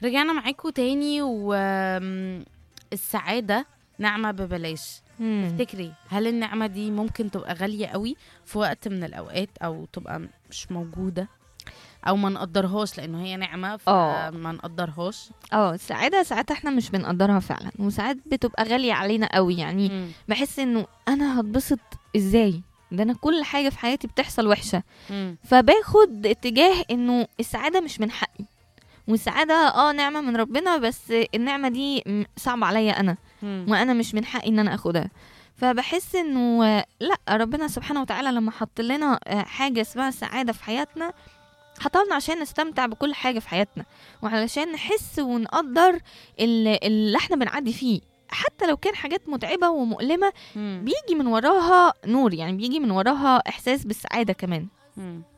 رجعنا معاكم تاني والسعادة نعمة ببلاش مم. تفتكري هل النعمة دي ممكن تبقى غالية قوي في وقت من الأوقات أو تبقى مش موجودة أو ما نقدرهاش لأنه هي نعمة آه. فما نقدرهاش اه السعادة ساعات احنا مش بنقدرها فعلا وساعات بتبقى غالية علينا قوي يعني مم. بحس انه انا هتبسط ازاي ده انا كل حاجة في حياتي بتحصل وحشة مم. فباخد اتجاه انه السعادة مش من حقي والسعادة اه نعمة من ربنا بس النعمة دي م- صعبة عليا انا مم. وانا مش من حقي ان انا اخدها فبحس انه آه، لا ربنا سبحانه وتعالى لما حط لنا آه، حاجه اسمها السعاده في حياتنا حطها لنا عشان نستمتع بكل حاجه في حياتنا وعلشان نحس ونقدر ال- اللي احنا بنعدي فيه حتى لو كان حاجات متعبه ومؤلمه مم. بيجي من وراها نور يعني بيجي من وراها احساس بالسعاده كمان مم.